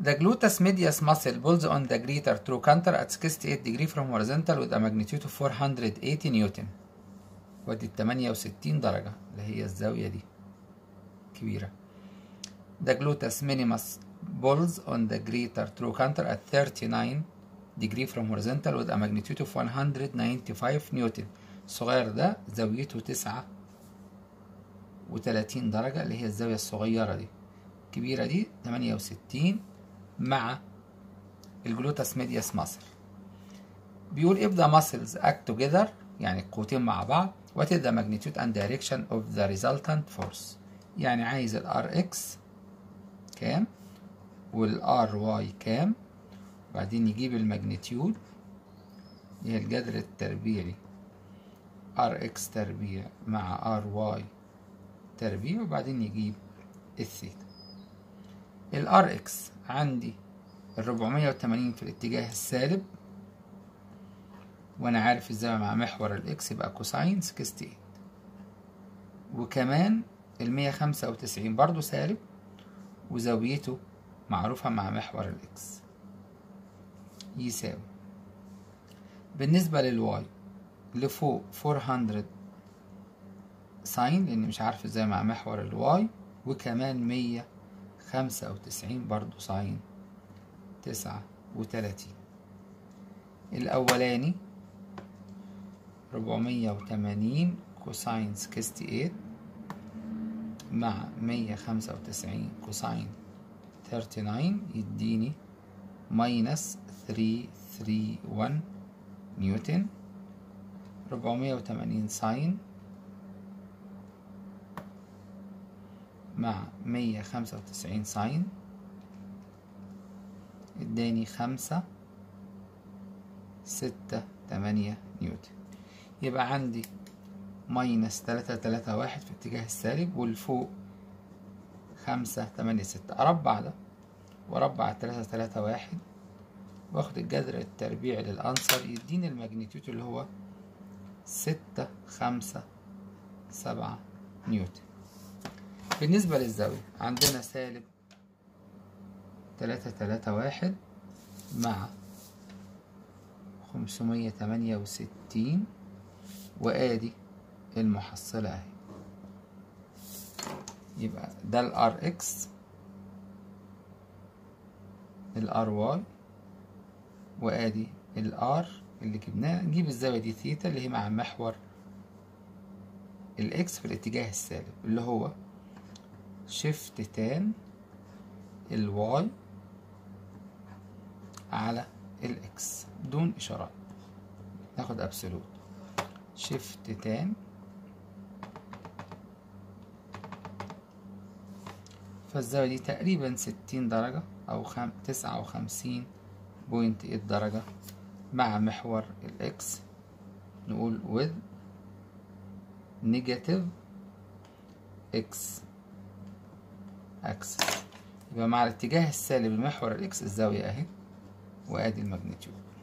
The gluteus medius muscle pulls on the greater trochanter at 68 degree from horizontal with a magnitude of 480 نيوتن ودي 68 درجة اللي هي الزاوية دي كبيرة The gluteus minimus pulls on the greater trochanter at 39 degree from horizontal with a magnitude of 195 نيوتن الصغير ده زاويته 9 و30 درجة اللي هي الزاوية الصغيرة دي الكبيرة دي 68 مع الجلوتاس ميدياس ماسل بيقول if the muscles act together يعني القوتين مع بعض what is the magnitude and direction of the resultant force يعني عايز ال Rx كام وال Ry كام وبعدين يجيب الماجنتيود اللي هي الجذر التربيعي Rx تربيع مع Ry تربيع وبعدين يجيب الثيتا ال Rx عندي ال 480 في الاتجاه السالب وانا عارف الزاوية مع محور الاكس يبقى كوساين 68 وكمان ال 195 برضو سالب وزاويته معروفة مع محور الاكس يساوي بالنسبة للواي لفوق 400 ساين لاني مش عارف ازاي مع محور الواي وكمان 195 برضو ساين تسعة وتلاتين الأولاني ربعمية وتمانين كوساين سكستي ايت مع مية خمسة وتسعين كوساين ثيرتي ناين يديني ماينس ثري ثري ون نيوتن ربعمية وتمانين ساين مع مية خمسة وتسعين ساين اداني خمسة ستة تمانية نيوتن يبقى عندي ماينس تلاتة تلاتة واحد في اتجاه السالب والفوق خمسة تمانية ستة أربع ده وأربع تلاتة تلاتة واحد واخد الجذر التربيعي للأنصر يديني الماجنتيود اللي هو ستة خمسة سبعة نيوتن بالنسبة للزاوية عندنا سالب تلاتة تلاتة واحد مع خمسمية تمانية وستين وآدي المحصلة أهي يبقى ده ال RX ال RY وآدي ال R اللي جبناه نجيب الزاوية دي ثيتا اللي هي مع محور الإكس في الاتجاه السالب اللي هو شيفت تان الواي على الاكس بدون اشارات ناخد ابسولوت شيفت تان فالزاوية دي تقريبا ستين درجة أو خم... تسعة وخمسين بوينت ايت درجة مع محور الإكس نقول with negative x axis يبقى مع الاتجاه السالب لمحور الإكس الزاوية أهي وآدي الماجنتيود